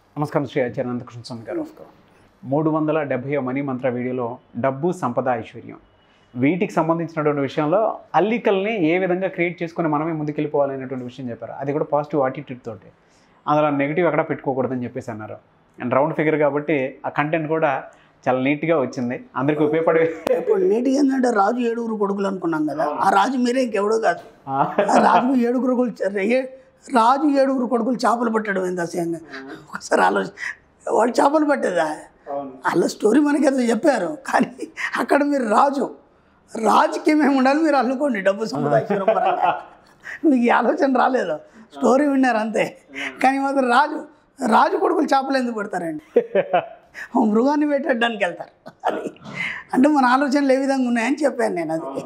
నమస్కారం శ్రీ ఆచార్య కృష్ణ స్వామి గారు మూడు వందల డెబ్భై మనీ మంత్ర వీడియోలో డబ్బు సంపద ఐశ్వర్యం వీటికి సంబంధించినటువంటి విషయంలో అల్లికల్ని ఏ విధంగా క్రియేట్ చేసుకొని మనమే ముందుకెళ్ళిపోవాలనేటువంటి విషయం చెప్పారు అది కూడా పాజిటివ్ యాటిట్యూడ్ తోటి అందులో నెగిటివ్ ఎక్కడ పెట్టుకోకూడదని చెప్పేసి అన్నారు అండ్ రౌండ్ ఫిగర్ కాబట్టి ఆ కంటెంట్ కూడా చాలా నీట్గా వచ్చింది అందరికీ ఉపయోగపడే ఇప్పుడు నీటిగా ఏంటంటే రాజు ఏడుగురు కొడుకులు అనుకున్నాం కదా ఆ రాజు మీరే ఇంకెవడో కాదు ఆ, ఆ రాజు ఏడుగురు కొడుకులు ఏ- రాజు ఏడుగురు కొడుకులు చేపలు పట్టడం ఏంది అసహ్యంగా ఒకసారి ఆలోచన వాడు చేపలు పట్టేదా వాళ్ళ స్టోరీ మనకి ఏదో చెప్పారు కానీ అక్కడ మీరు రాజు రాజుకి ఏమేమి ఉండాలి మీరు అల్లుకోండి డబ్బు సంపాదించడం పరంగా. మీకు ఈ ఆలోచన రాలేదు స్టోరీ విన్నారు అంతే కానీ మాత్రం రాజు రాజు కొడుకులు చేపలు ఎందుకు పెడతారండి ఓ మృగాన్ని వేటాడడానికి వెళ్తారు అది అంటే మన ఆలోచనలు ఏ విధంగా ఉన్నాయని చెప్పాను నేను అది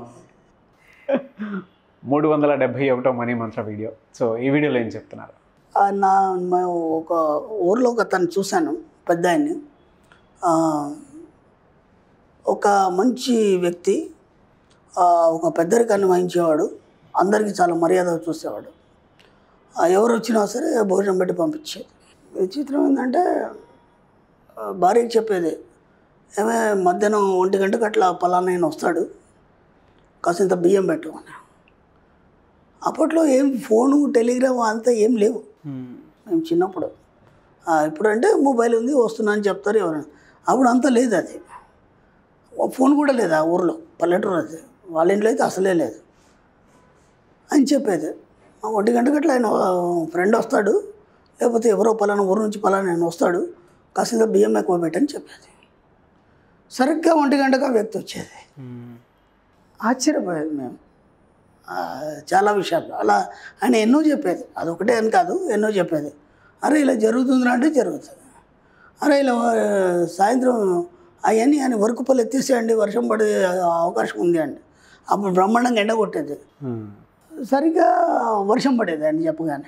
మూడు వందల డెబ్భై ఒకటో మనీ మంత్ర వీడియో సో ఈ వీడియోలో ఏం చెప్తున్నారు ఆ, నా మా ఒక ఊర్లో ఒక తను చూశాను పెద్ద ఆయన్ని ఆ, ఒక మంచి వ్యక్తి ఆ, ఒక పెద్దరికాన్ని వహించేవాడు అందరికీ చాలా మర్యాద చూసేవాడు ఆ, ఎవరు వచ్చినా సరే భోజనం పెట్టి పంపించేది విచిత్రం ఏంటంటే ఆ, భార్యకి చెప్పేది ఏమే మధ్యాహ్నం ఒంటి గంటకు అట్లా పలానా ఆయన వస్తాడు కాసింత బియ్యం పెట్టు అని అప్పట్లో ఏం ఫోను టెలిగ్రామ్ అంతా ఏం లేవు మేము చిన్నప్పుడు ఆ, ఇప్పుడంటే మొబైల్ ఉంది వస్తున్నా అని చెప్తారు ఎవరైనా అప్పుడు అంత లేదు అది ఓ ఫోన్ కూడా లేదు ఆ ఊర్లో పల్లెటూరు అది వాళ్ళ ఇంట్లో అయితే అసలే లేదు అని చెప్పేది ఆ ఒంటి గంటకి అట్లా ఆయన ఫ్రెండ్ వస్తాడు లేకపోతే ఎవరో పలానా ఊరు నుంచి పలానా ఆయన వస్తాడు కాసింత బియ్యం ఎక్కువ పెట్టని చెప్పేది సరిగ్గా ఒంటి గంటకు ఆ వ్యక్తి వచ్చేది ఆశ్చర్యపోయేది మేము ఆ, చాలా విషయాలు అలా ఆయన ఎన్నో చెప్పేది అదొకటే అని కాదు ఎన్నో చెప్పేది అరే ఇలా జరుగుతుంది అంటే జరుగుతుంది అరే ఇలా ఆ, సాయంత్రం అవన్నీ ఆయన వరకు పళ్ళు ఎత్తేసేయండి వర్షం పడే అవకాశం ఉంది అండి అప్పుడు బ్రహ్మాండంగా ఎండ కొట్టేది సరిగ్గా వర్షం పడేది అని చెప్పగానే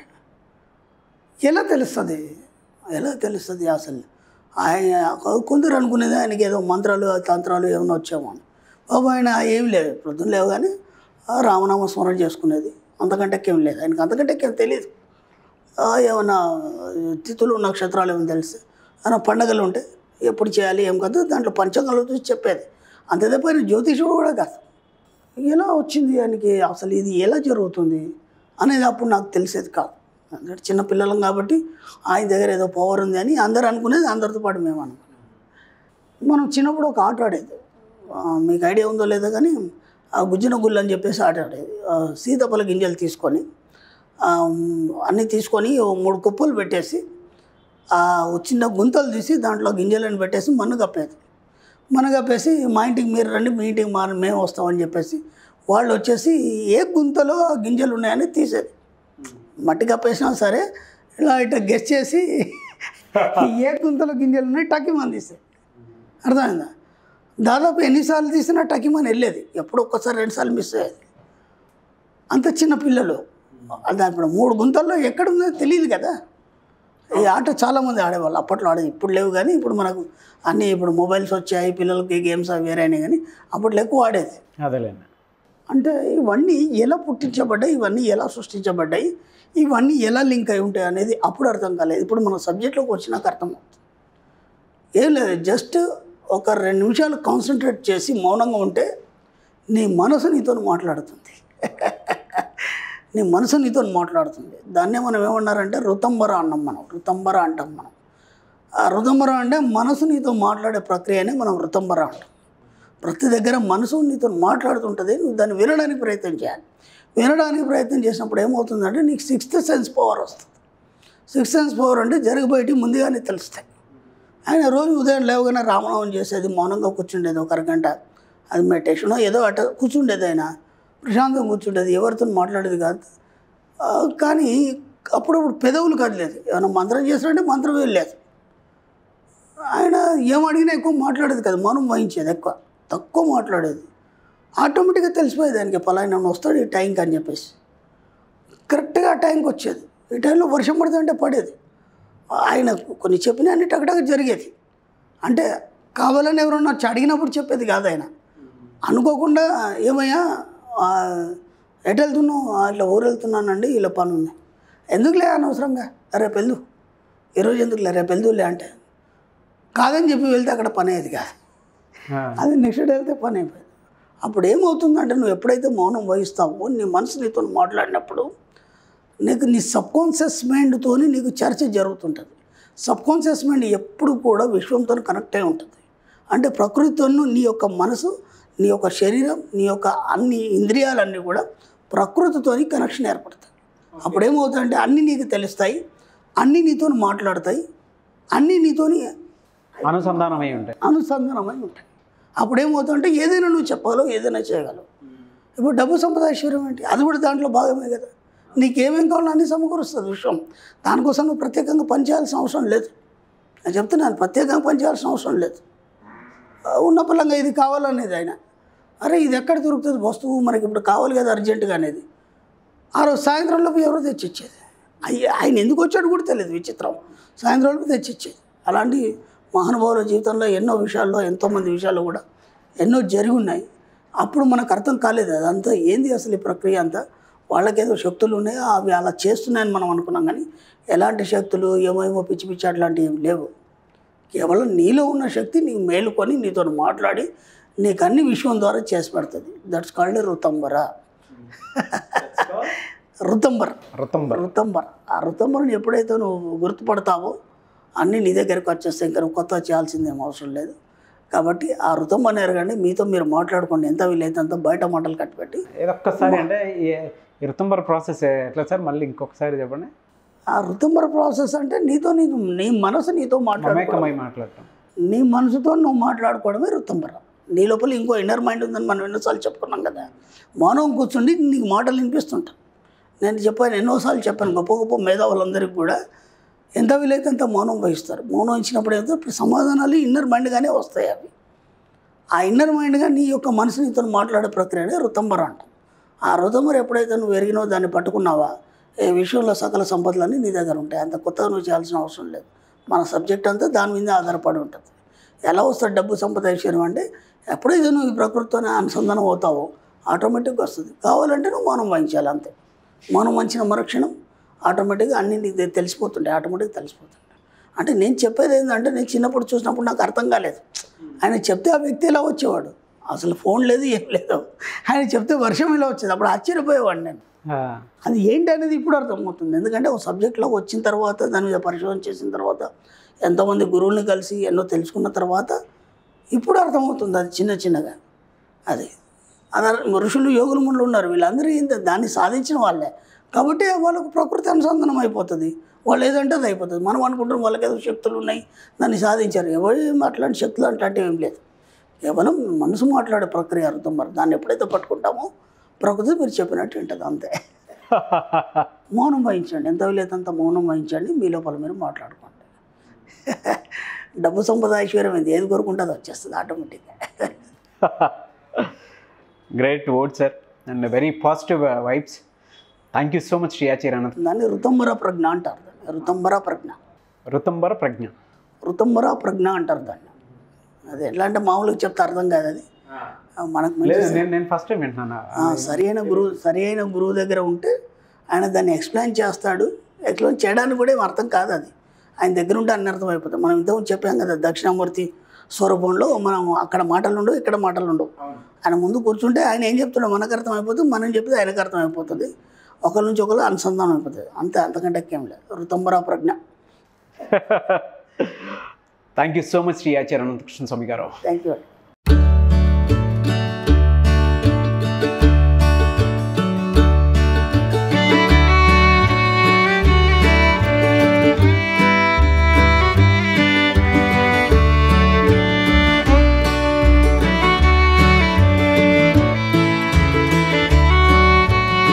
ఎలా తెలుస్తుంది ఎలా తెలుస్తుంది అసలు ఆయన కొందరు అనుకునేది ఆయనకి ఏదో మంత్రాలు తంత్రాలు ఏమైనా వచ్చామో అని బాబు ఆయన ఏం లేదు ప్రొద్దున లేవగానే ఆ రామనామ స్మరణ చేసుకునేది అంతకంటే ఏం లేదు ఆయనకి అంతకంటే ఏం తెలియదు ఆ, ఏమన్నా తిథులు నక్షత్రాలు ఏమైనా తెలుసు ఏమైనా పండగలు ఉంటే ఎప్పుడు చేయాలి ఏం కాదు దాంట్లో పంచంగాలు చూసి చెప్పేది అంతే తప్ప ఆయన జ్యోతిషుడు కూడా కాదు ఎలా వచ్చింది ఆయనకి అసలు ఇది ఎలా జరుగుతుంది అనేది అప్పుడు నాకు తెలిసేది కాదు అంటే చిన్న పిల్లలం కాబట్టి ఆయన దగ్గర ఏదో పవర్ ఉంది అని అందరు అనుకునేది అందరితో పాటు మేము అనుకున్నాం మనం చిన్నప్పుడు ఒక ఆట ఆడేది ఆ, మీకు ఐడియా ఉందో లేదో కానీ ఆ గుజ్జిన గుళ్ళు అని చెప్పేసి ఆట ఆడేది ఆ, సీతాఫల గింజలు తీసుకొని ఆ, అన్నీ తీసుకొని ఓ మూడు కుప్పలు పెట్టేసి ఆ, ఓ చిన్న గుంతలు తీసి దాంట్లో గింజలను పెట్టేసి మన్ను కప్పేది మన్ను కప్పేసి మా ఇంటికి మీరు రండి మీ ఇంటికి మా మేము వస్తామని చెప్పేసి వాళ్ళు వచ్చేసి ఏ గుంతలో ఆ గింజలు ఉన్నాయని తీసేది మట్టి కప్పేసినా సరే ఇలా ఇట్లా గెస్ చేసి ఏ గుంతలో గింజలు ఉన్నాయి టక్కి మంది తీసేది అర్థమైందా దాదాపు ఎన్నిసార్లు తీసినా టకిమని వెళ్ళేది ఎప్పుడు ఒక్కసారి రెండుసార్లు మిస్ అయ్యేది అంత చిన్న పిల్లలు అది ఇప్పుడు మూడు గుంతల్లో ఎక్కడ ఉందో తెలియదు కదా ఈ ఆట చాలామంది ఆడేవాళ్ళు అప్పట్లో ఆడేది ఇప్పుడు లేవు కానీ ఇప్పుడు మనకు అన్నీ ఇప్పుడు మొబైల్స్ వచ్చాయి పిల్లలకి గేమ్స్ అవి వేరే అయినాయి కానీ అప్పట్లో ఎక్కువ ఆడేది అదేలేండి అంటే ఇవన్నీ ఎలా పుట్టించబడ్డాయి ఇవన్నీ ఎలా సృష్టించబడ్డాయి ఇవన్నీ ఎలా లింక్ అయి ఉంటాయి అనేది అప్పుడు అర్థం కాలేదు ఇప్పుడు మన సబ్జెక్ట్లోకి వచ్చినాక అర్థమవుతుంది ఏం లేదు జస్ట్ ఒక రెండు నిమిషాలు కాన్సన్ట్రేట్ చేసి మౌనంగా ఉంటే నీ మనసు నీతో మాట్లాడుతుంది నీ మనసు నీతో మాట్లాడుతుంది దాన్నే మనం ఏమన్నారంటే రుతంబర అన్నాం మనం రుతంబర అంటాం మనం ఆ రుతంబర అంటే మనసు నీతో మాట్లాడే ప్రక్రియనే మనం రుతంబర అంటాం ప్రతి దగ్గర మనసు నీతో మాట్లాడుతుంటుంది నువ్వు దాన్ని వినడానికి ప్రయత్నం చేయాలి వినడానికి ప్రయత్నం చేసినప్పుడు ఏమవుతుందంటే నీకు సిక్స్త్ సెన్స్ పవర్ వస్తుంది సిక్స్త్ సెన్స్ పవర్ అంటే జరగబోయేటి ముందుగానే తెలుస్తాయి ఆయన రోజు ఉదయం లేవగానే రామనామం చేసేది మౌనంగా కూర్చుండేది ఒక అరగంట అది మెడిటేషన్ ఏదో అట కూర్చుండేది ఆయన ప్రశాంతంగా కూర్చుండేది ఎవరితో మాట్లాడేది కాదు ఆ, కానీ అప్పుడప్పుడు పెదవులు కదలేదు ఏమైనా మంత్రం చేసినట్టే మంత్రం వెళ్ళలేదు ఆయన ఏం అడిగినా ఎక్కువ మాట్లాడేది కదా మౌనం వహించేది ఎక్కువ తక్కువ మాట్లాడేది ఆటోమేటిక్గా తెలిసిపోయేది ఆయనకి పలానా వస్తాడు ఈ టైంకి అని చెప్పేసి కరెక్ట్గా ఆ టైంకి వచ్చేది ఈ టైంలో వర్షం పడుతుంటే పడేది ఆయన కొన్ని చెప్పిన అన్ని టకటక జరిగేది అంటే కావాలని ఎవరన్నా వచ్చి అడిగినప్పుడు చెప్పేది కాదు ఆయన అనుకోకుండా ఏమయ్యా ఆ, ఎటు వెళ్తున్నావు "ఆ, ఇట్లా ఊరు వెళ్తున్నానండి ఇలా పని ఉంది ఎందుకులే అనవసరంగా రేపు వెళ్ళు ఈరోజు ఎందుకులే రేపు వెళ్దూలే అంటే కాదని చెప్పి వెళ్తే అక్కడ పని అయ్యేది కాదు ఆ, అది నెక్స్ట్ డే వెళ్తే పని అయిపోయింది అప్పుడు ఏమవుతుందంటే నువ్వు ఎప్పుడైతే మౌనం వహిస్తావో నీ మనసు నీతో మాట్లాడినప్పుడు నీకు నీ సబ్కాన్షియస్ మైండ్తోని నీకు చర్చ జరుగుతుంటుంది సబ్కాన్షియస్ మైండ్ ఎప్పుడు కూడా విశ్వంతో కనెక్ట్ అయి ఉంటుంది అంటే ప్రకృతితో నీ యొక్క మనసు నీ యొక్క శరీరం నీ యొక్క అన్ని ఇంద్రియాలన్నీ కూడా ప్రకృతితోని కనెక్షన్ ఏర్పడతాయి అప్పుడు ఏమవుతుందంటే అన్నీ నీకు తెలుస్తాయి అన్నీ నీతో మాట్లాడతాయి అన్నీ నీతోని అనుసంధానం అయి ఉంటాయి అనుసంధానమై ఉంటాయి అప్పుడు ఏమవుతుందంటే ఏదైనా నువ్వు చెప్పగలవు ఏదైనా చేయగలవు ఇప్పుడు డబ్బు సంపద ఐశ్వర్యం ఏంటి అది కూడా దాంట్లో భాగమే కదా నీకేమేం కావాలో అన్ని సమకూరుస్తుంది విషయం దానికోసం నువ్వు ప్రత్యేకంగా పనిచేయాల్సిన అవసరం లేదు నేను చెప్తున్నాను ప్రత్యేకంగా పనిచేయాల్సిన అవసరం లేదు ఆ, ఉన్న పలంగా ఇది కావాలనేది ఆయన అరే ఇది ఎక్కడ దొరుకుతుంది వస్తువు మనకి ఇప్పుడు కావాలి కదా అర్జెంటుగా అనేది ఆ రోజు సాయంత్రంలోపు ఎవరో తెచ్చిచ్చేది అయ్యి ఆయన ఎందుకు వచ్చాడు కూడా తెలియదు విచిత్రం సాయంత్రంలోపు తెచ్చిచ్చేది అలాంటి మహానుభావుల జీవితంలో ఎన్నో విషయాల్లో ఎంతోమంది విషయాలు కూడా ఎన్నో జరిగి ఉన్నాయి అప్పుడు మనకు అర్థం కాలేదు అదంతా ఏంది అసలు ఈ ప్రక్రియ అంతా వాళ్ళకేదో శక్తులు ఉన్నాయి అవి అలా చేస్తున్నాయని మనం అనుకున్నాం కానీ ఎలాంటి శక్తులు ఏమేమో పిచ్చి పిచ్చి అట్లాంటివి ఏం లేవు కేవలం నీలో ఉన్న శక్తి నీకు మేలుకొని నీతో మాట్లాడి నీకు అన్ని విషయం ద్వారా చేసి పెడుతుంది దట్స్ కాల్డ్ రుతంబర రుతంబర్ రుతంబర్ రుతంబర్ ఆ రుతంబర్ని ఎప్పుడైతే నువ్వు గుర్తుపడతావో అన్నీ నీ దగ్గరికి వచ్చేస్తాయి ఇంకా నువ్వు కొత్త చేయాల్సిందేం అవసరం లేదు కాబట్టి ఆ రుతంబర్ని ఎరగండి మీతో మీరు మాట్లాడుకోండి ఎంత వీలైతే అంత బయట మాటలు కట్టిపెట్టి ఏదొక్కసారి అంటే ఈ- ఈ రుతంబర్ ప్రాసెస్ ఎట్లా సార్ మళ్ళీ ఇంకొకసారి చెప్పండి ఆ రుతంబర ప్రాసెస్ అంటే నీతో నీకు నీ మనసు నీతో మాట్లాడుకో మమేకమై మాట్లాడటం నీ మనసుతో నువ్వు మాట్లాడుకోవడమే రుతంబర నీ లోపల ఇంకో ఇన్నర్ మైండ్ ఉందని మనం ఎన్నోసార్లు చెప్పుకున్నాం కదా మౌనం కూర్చుండి నీకు మాటలు వినిపిస్తుంటాయి నేను చెప్పాను ఎన్నోసార్లు చెప్పాను గొప్ప గొప్ప మేధావులందరికీ కూడా ఎంత వీలైతే అంత మౌనం వహిస్తారు మౌనం ఇచ్చినప్పుడు ఏదో సమాధానాలు ఇన్నర్ మైండ్గానే వస్తాయి అవి ఆ ఇన్నర్ మైండ్గా నీ యొక్క మనసు నీతో మాట్లాడే ప్రక్రియనే రుతంబర అంటాం ఆ రుతంబర ఎప్పుడైతే నువ్వు ఎరిగినో దాన్ని పట్టుకున్నావా ఏ విషయంలో సకల సంపదలన్నీ నీ దగ్గర ఉంటాయి అంత కొత్తగా నువ్వు చేయాల్సిన అవసరం లేదు మన సబ్జెక్ట్ అంతా దాని మీద ఆధారపడి ఉంటుంది ఎలా వస్తుంది డబ్బు సంపద ఐశ్వర్యం అంటే ఎప్పుడైతే నువ్వు ఈ ప్రకృతితోనే అనుసంధానం అవుతావో ఆటోమేటిక్గా వస్తుంది కావాలంటే నువ్వు మౌనం వహించాలి అంతే మౌనం వంచిన మరుక్షణం ఆటోమేటిక్గా అన్నీ నీకు తె- తెలిసిపోతుంటాయి ఆటోమేటిక్గా తెలిసిపోతుంటాయి అంటే నేను చెప్పేది ఏంటంటే నేను చిన్నప్పుడు చూసినప్పుడు నాకు అర్థం కాలేదు ఆయన చెప్తే ఆ వ్యక్తి ఇలా వచ్చేవాడు అసలు ఫోన్ లేదు ఏం లేదు ఆయన చెప్తే వర్షం ఇలా వచ్చేది అప్పుడు ఆశ్చర్యపోయేవాడు నేను ఆ, అది ఏంటి అనేది ఇప్పుడు అర్థమవుతుంది ఎందుకంటే ఒక సబ్జెక్ట్లో వచ్చిన తర్వాత దాని మీద పరిశోధన చేసిన తర్వాత ఎంతోమంది గురువుల్ని కలిసి ఎన్నో తెలుసుకున్న తర్వాత ఇప్పుడు అర్థమవుతుంది అది చిన్న చిన్నగా అది అదే ఋషులు యోగులు ముళ్ళు ఉన్నారు వీళ్ళందరూ ఏంటి దాన్ని సాధించిన వాళ్ళే కాబట్టి వాళ్ళకు ప్రకృతి అనుసంధానం అయిపోతుంది వాళ్ళు ఏదంటే అది అయిపోతుంది మనం అనుకుంటాం వాళ్ళకి ఏదో శక్తులు ఉన్నాయి దాన్ని సాధించారు ఎవరు అట్లాంటి శక్తులు అట్లాంటివి ఏం లేదు కేవలం మనసు మాట్లాడే ప్రక్రియ అర్థం మరి దాన్ని ఎప్పుడైతే పట్టుకుంటామో ప్రకృతి మీరు చెప్పినట్టు ఉంటుంది అంతే మౌనం వహించండి ఎంత వీలైతే అంత మౌనం వహించండి మీ లోపల మీరు మాట్లాడుకోండి డబ్బు సంపద ఐశ్వర్యం ఏంది ఏది కోరుకుంటే అది వచ్చేస్తుంది ఆటోమేటిక్గా great word sir and very positive vibes thank you so much Shri Acharya Anant దాన్ని ఋతంబర ప్రజ్ఞ అంటారు దాన్ని ఋతంబర ప్రజ్ఞ రుతంబర ప్రజ్ఞ ఋతంబర ప్రజ్ఞ అంటారు దాన్ని అది ఎట్లా అంటే మామూలుగా చెప్తే అర్థం కాదు అది ఆ, మనకు మంచి లేదు నేను నేను ఫస్ట్ టైం వింటున్నాను ఆ, సరి అయిన గురువు సరి అయిన గురువు దగ్గర ఉంటే ఆయన దాన్ని ఎక్స్ప్లెయిన్ చేస్తాడు ఎక్స్ప్లెయిన్ చేయడానికి కూడా ఏం అర్థం కాదు అది ఆయన దగ్గర ఉంటే అన్ని అర్థం అయిపోతుంది మనం ఇంతకుముందు చెప్పాం కదా దక్షిణామూర్తి స్వరూపంలో మనం అక్కడ మాటలు ఉండవు ఇక్కడ మాటలు ఉండవు ఆయన ముందు కూర్చుంటే ఆయన ఏం చెప్తున్నాడు మనకు అర్థం అయిపోతుంది మనం చెప్తే ఆయనకు అర్థం అయిపోతుంది ఒకరి నుంచి ఒకరు అనుసంధానం అయిపోతుంది అంతే అంతకంటే ఏం లేదు ఋతంబర ప్రజ్ఞ thank you so much Shri Acharya Anantakrishna Swami garu thank you